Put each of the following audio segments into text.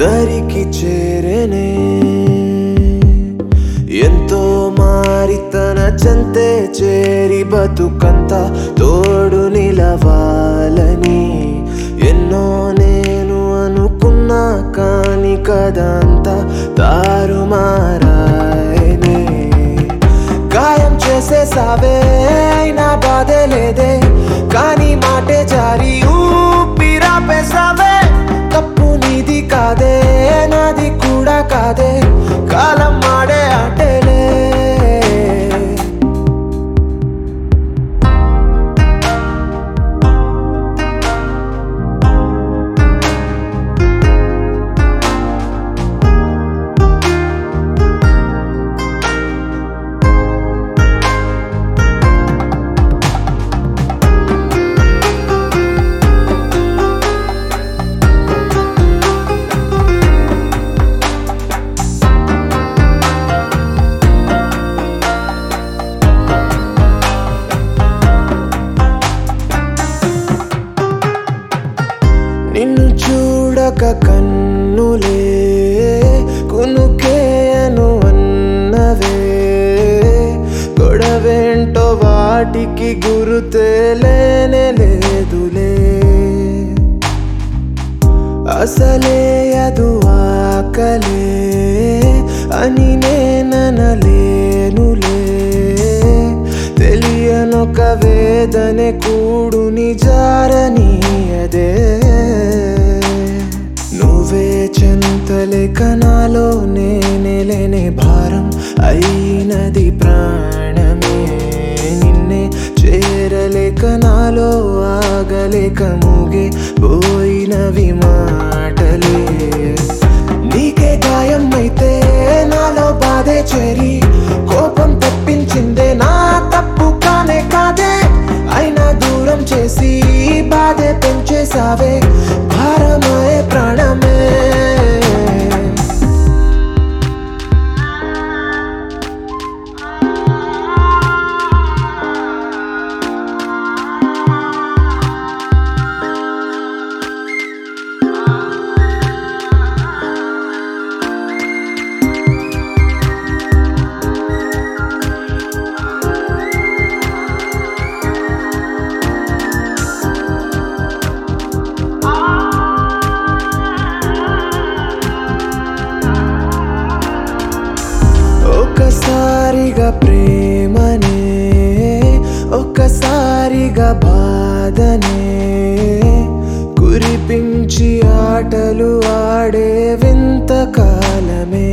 దరికి చేరనే ఎంతో మారి తన చెంతే చేరి బతుకంత తోడు నిలవాలని ఎన్నో నేను అనుకున్నా కాని కదంతా తారుమారాయనే గాయం చేసేసావే అయినా బాధే లేదే కానీ మాటే జారి ఊపిరాపేసావే తప్పు నీది కాదే నాది కూడా కాదే కాలం ఆడే ఆటేలే నిన్ను చూడక కన్నులే కునుకేయను అన్నవే గొడవేంటో వాటికి గురుతే లేనే లేదులే అసలే అదు ఆకలే అని నేననలేనులే తెలియనొక వేదనే కూడుని జారనీయదే నువ్వే చెంతలేక నాలో నేనే లేనే భారం అయినది ప్రాణమే నిన్నే చేరలేక నాలో ఆగలేక మూగే పోయినవి మాటలే నీకే గాయం అయితే నాలో బాధే చేరి కోపం తెప్పించిందే నా తప్పు కానే కాదే అయినా దూరం చేసి బాధే పెంచేసావే భారమాయే ప్రాణమే ఒక్కసారిగా ప్రేమనే ఒక్కసారిగా బాధనే కురిపించి ఆటలు ఆడే వింత కాలమే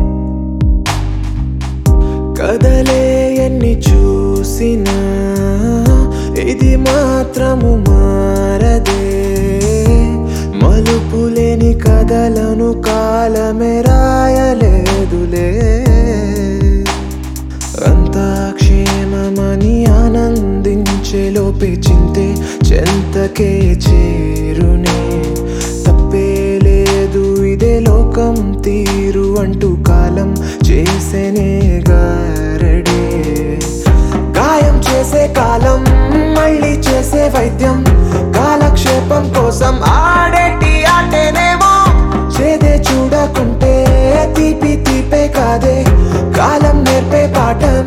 కదలే ఎన్ని చూసినా ఇది మాత్రము మారదే మలుపులేని కథలను కాలమే రాయలేదులే అంతా క్షేమమని ఆనందించే లోపే చింతే చెంతకే చేరునే తప్పే లేదు ఇదే లోకం తీరు అంటూ కాలం చేసేనే గారడే గాయం చేసే కాలం మళ్ళీ చేసే వైద్యం కాలక్షేపం కోసం ఆడేటి ఆటేనేమో చేదే చూడకుంటే తీపి తీపే కాదే కాలం నేర్పే పాఠం